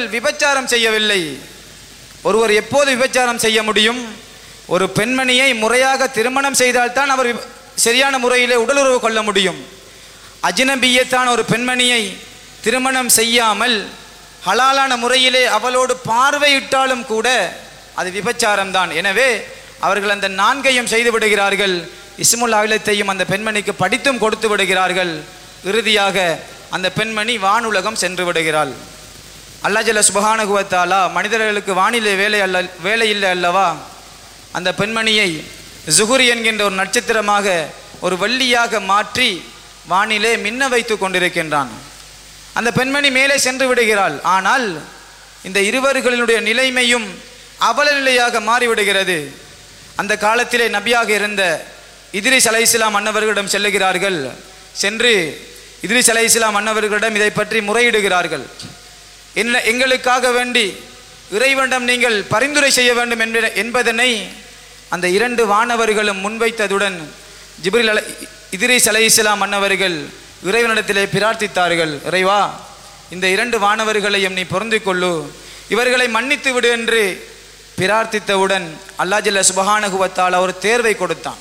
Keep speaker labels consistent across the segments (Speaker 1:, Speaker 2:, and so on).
Speaker 1: விபச்சாரம் செய்யவில்லை ஒருவர் எப்போது விபச்சாரம் செய்ய முடியும் ஒரு பெண்மணியை முறையாக திருமணம் செய்தால்தான் அவர் விப- சரியான முறையிலே உடலுறவு கொள்ள முடியும் அஜ்னபியத்தான ஒரு பெண்மணியை திருமணம் செய்யாமல் ஹலாலான முறையிலே அவளோடு பார்வையிட்டாலும் கூட அது விபச்சாரம் தான் எனவே அவர்கள் அந்த நான்கையும் செய்து விடுகிறார்கள் இஸ்முல் அகிலத்தையும் அந்த பெண்மணிக்கு படித்தும் கொடுத்து விடுகிறார்கள் இறுதியாக அந்த பெண்மணி வானுலகம் சென்று விடுகிறாள் அல்லாஜல்ல சுபஹானகுவத்தாலா மனிதர்களுக்கு வானிலை வேலை அல்ல வேலை இல்லை அல்லவா அந்த பெண்மணியை ஜுகுரி என்கின்ற ஒரு நட்சத்திரமாக ஒரு வள்ளியாக மாற்றி வானிலே மின்ன வைத்து கொண்டிருக்கின்றான் அந்த பெண்மணி மேலே சென்று விடுகிறாள் ஆனால் இந்த இருவர்களினுடைய நிலைமையும் அவல நிலையாக மாறிவிடுகிறது அந்த காலத்திலே நபியாக இருந்த இத்ரிஸ் அலைஹிஸ்ஸலாம் அன்னவர்களிடம் செல்லுகிறார்கள் சென்று இத்ரிஸ் அலைஹிஸ்ஸலாம் அன்னவர்களிடம் இதை பற்றி முறையிடுகிறார்கள் என்ன எங்களுக்காக வேண்டி இறைவனிடம் நீங்கள் பரிந்துரை செய்ய வேண்டும் என்ப- என்பதனை அந்த இரண்டு வானவர்களும் முன்வைத்ததுடன் ஜிப்ரில் அலை இதிரிஸ் அலைஹிஸ்ஸலாம் அன்னவர்கள் இறைவனிடத்திலே பிரார்த்தித்தார்கள் இறைவா இந்த இரண்டு வானவர்களையும் நீ பொருந்திக் கொள்ளு இவர்களை மன்னித்து விடு என்று பிரார்த்தித்தவுடன் அல்லாஹ் ஜல்ல சுபஹானகுவத்தால் ஒரு தேர்வை கொடுத்தான்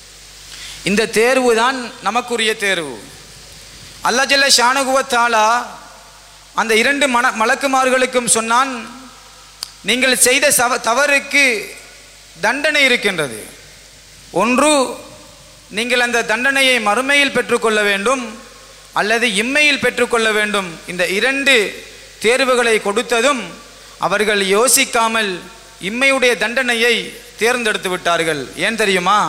Speaker 1: இந்த தேர்வு தான் நமக்குரிய தேர்வு அல்லாஹ் ஜல்ல ஷானகுவத்தாலா அந்த இரண்டு மன மலக்குமார்களுக்கும் சொன்னான் நீங்கள் செய்த சவ தவறுக்கு தண்டனை இருக்கின்றது ஒன்று நீங்கள் அந்த தண்டனையை மறுமையில் பெற்றுக்கொள்ள வேண்டும் அல்லது இம்மையில் பெற்றுக்கொள்ள வேண்டும் இந்த இரண்டு தேர்வுகளை கொடுத்ததும் அவர்கள் யோசிக்காமல் இம்மையுடைய தண்டனையை தேர்ந்தெடுத்து விட்டார்கள் ஏன் தெரியுமா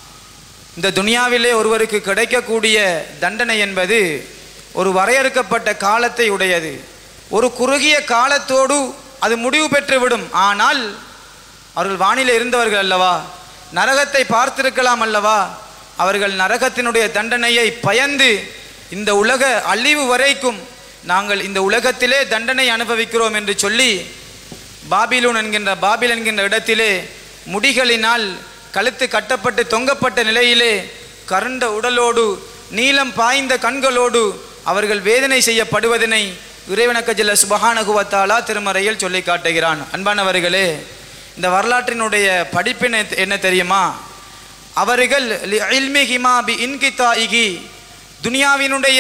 Speaker 1: இந்த துனியாவிலே ஒருவருக்கு கிடைக்கக்கூடிய தண்டனை என்பது ஒரு வரையறுக்கப்பட்ட காலத்தை உடையது ஒரு குறுகிய காலத்தோடு அது முடிவு பெற்றுவிடும் ஆனால் அவர்கள் வானிலே இருந்தவர்கள் அல்லவா நரகத்தை பார்த்திருக்கலாம் அல்லவா அவர்கள் நரகத்தினுடைய தண்டனையை பயந்து இந்த உலக அழிவு வரைக்கும் நாங்கள் இந்த உலகத்திலே தண்டனை அனுபவிக்கிறோம் என்று சொல்லி பாபிலூன் என்கின்ற பாபில் என்கின்ற இடத்திலே முடிகளினால் கழுத்து கட்டப்பட்டு தொங்கப்பட்ட நிலையிலே கருண்ட உடலோடு நீலம் பாய்ந்த கண்களோடு அவர்கள் வேதனை செய்யப்படுவதனை இறைவனக்கஜல சுபஹானகுவத்தாலா திருமறையில் சொல்லி காட்டுகிறான் அன்பானவர்களே இந்த வரலாற்றினுடைய படிப்பினை என்ன தெரியுமா அவர்கள் இல்மிஹிமா பி இன்கிதாயிகி துனியாவினுடைய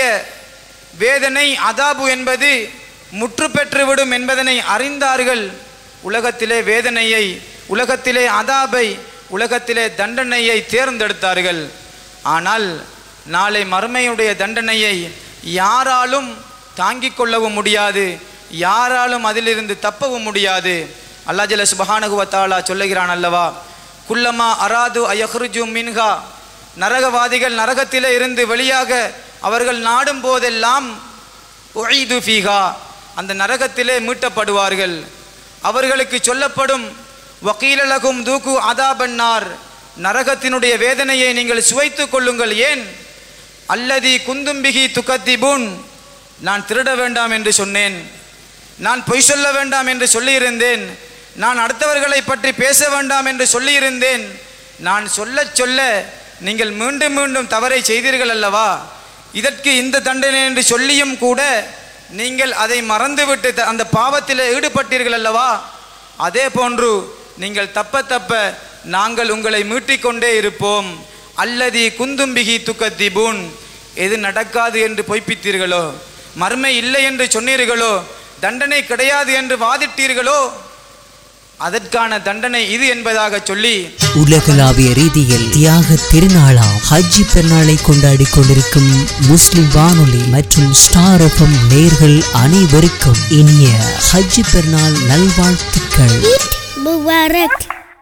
Speaker 1: வேதனை அதாபு என்பது முற்று பெற்றுவிடும் என்பதனை அறிந்தார்கள் உலகத்திலே வேதனையை உலகத்திலே அதாபை உலகத்திலே தண்டனையை தேர்ந்தெடுத்தார்கள் ஆனால் நாளை மறுமையுடைய தண்டனையை யாராலும் தாங்கிக் கொள்ளவும் முடியாது யாராலும் அதிலிருந்து தப்பவும் முடியாது அல்லாஹ் ஜல்ல சுபஹானஹு வ தஆலா சொல்லுகிறான் அல்லவா குல்லமா அராது அயஹ்ருஜு மின்ஹா நரகவாதிகள் நரகத்திலே இருந்து வெளியாக அவர்கள் நாடும் போதெல்லாம் உஈது ஃபீஹா அந்த நரகத்திலே மீட்டப்படுவார்கள் அவர்களுக்கு சொல்லப்படும் வக்கீலலகும் தூக்கு அதாபன்னார் நரகத்தினுடைய வேதனையை நீங்கள் சுவைத்துக் கொள்ளுங்கள் ஏன் அல்லதி குந்தும்பிகி துக்கத்திபுன் நான் திருட வேண்டாம் என்று சொன்னேன் நான் பொய் சொல்ல வேண்டாம் என்று சொல்லியிருந்தேன் நான் அடுத்தவர்களை பற்றி பேச வேண்டாம் என்று சொல்லியிருந்தேன் நான் சொல்லச் சொல்ல நீங்கள் மீண்டும் மீண்டும் தவறை செய்தீர்கள் அல்லவா இதற்கு இந்த தண்டனை என்று சொல்லியும் கூட நீங்கள் அதை மறந்துவிட்டு த- அந்த பாவத்தில் ஈடுபட்டீர்கள் அல்லவா அதே போன்று நீங்கள் தப்ப தப்ப நாங்கள் உங்களை மீட்டிக்கொண்டே இருப்போம் அல்லதி குந்தும்பிகி துக்கத்திபூன் எது நடக்காது என்று பொய்ப்பித்தீர்களோ மர்மை இல்லை என்று சொன்னீர்களோ தண்டனை கிடையாது என்று வாதிட்டீர்களோ அதற்கான தண்டனை இது என்பதாக சொல்லி
Speaker 2: உலகளாவிய ரீதியில் தியாக திருநாளாம் ஹஜ்ஜி பெருநாளை கொண்டாடி கொண்டிருக்கும் முஸ்லிம் வானொலி மற்றும் ஸ்டார் எஃப்எம் நேர்கள் அனைவருக்கும் இனிய ஹஜ்ஜி பெருநாள் நல்வாழ்த்துக்கள்
Speaker 3: Mubarak.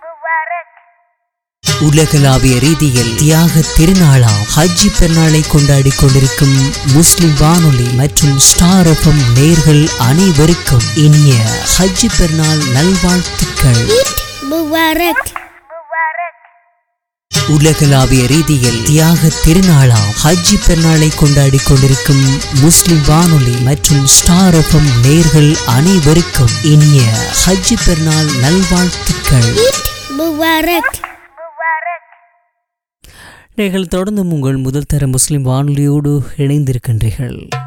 Speaker 2: உலகளாவிய ரீதியில் தியாக திருநாளாம் ஹஜ்ஜி பெருநாளை கொண்டாடி கொண்டிருக்கும் முஸ்லிம் வானொலி மற்றும் ஸ்டார் எஃப்எம் நேர்கள் அனைவருக்கும் இனிய ஹஜ்ஜி பெருநாள் நல்வாழ்த்துக்கள்
Speaker 3: Mubarak.
Speaker 2: உலகளாவிய ரீதியில் தியாக திருநாளாம் ஹஜ்ஜி பெருநாளை கொண்டாடி கொண்டிருக்கும் முஸ்லிம் வானொலி மற்றும் ஸ்டார் எஃப்எம் நேர்கள் அனைவருக்கும் இனிய ஹஜ்ஜி பெருநாள் நல்வாழ்த்துக்கள்
Speaker 3: Mubarak.
Speaker 2: நீங்கள் தொடர்ந்து உங்கள் முதல் தர முஸ்லிம் வானொலியோடு இணைந்திருக்கின்றீர்கள்